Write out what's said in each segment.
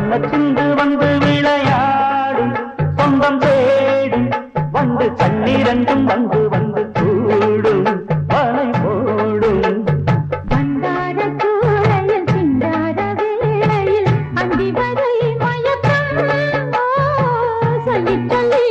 வண்ணச்சிந்து வந்து விளையாடும் சொந்தம் தேடும் வந்து கண்ணீரண்டும் வந்து வந்து கூடும் வலை போடும் வந்தார சூழலில் சிந்தார வேளையில் அந்தி வரை மயக்கம் ஓ, சொல்லிச் சொல்லி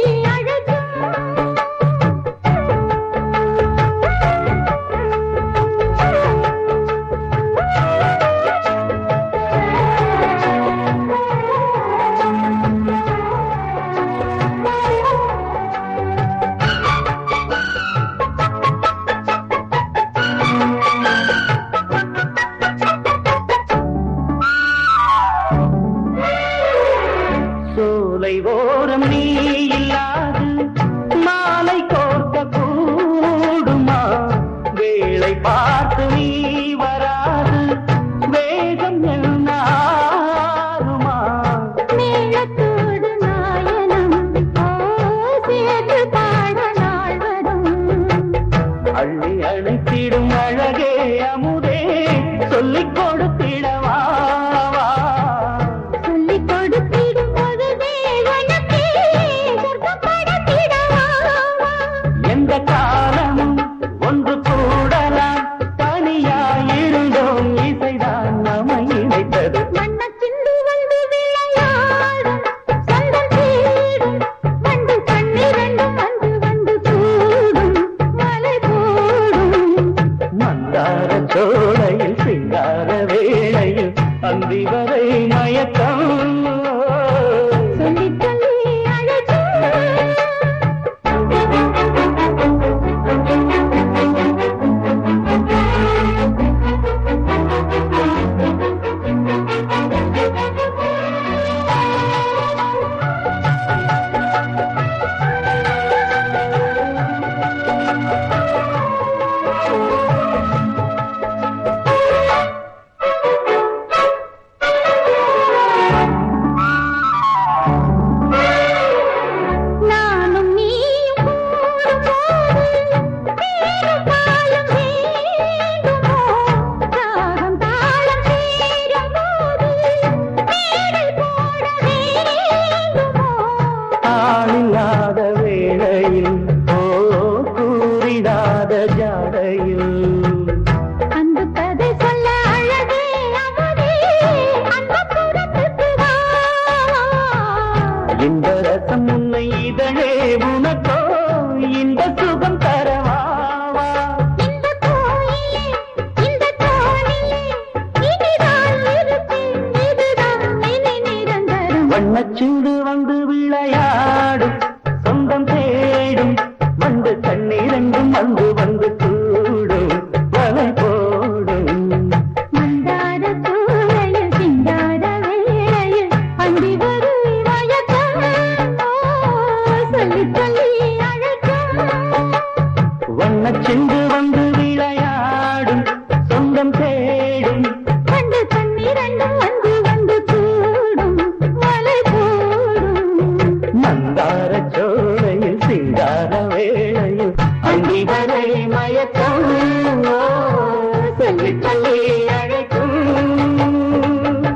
சோலை ஓரம் நீ இல்லாது மாலை கோர்க்க கூடுமா வேளை பார்த்து நீ வராது வேகம் என்னாருமா மேளத்தோடு நாயனம் ஓ, சேர்ந்து பாட நாள் வரும் அள்ளி அணைத்திடும் அழகே அமுதே சொல்லிக் கொடுத்திட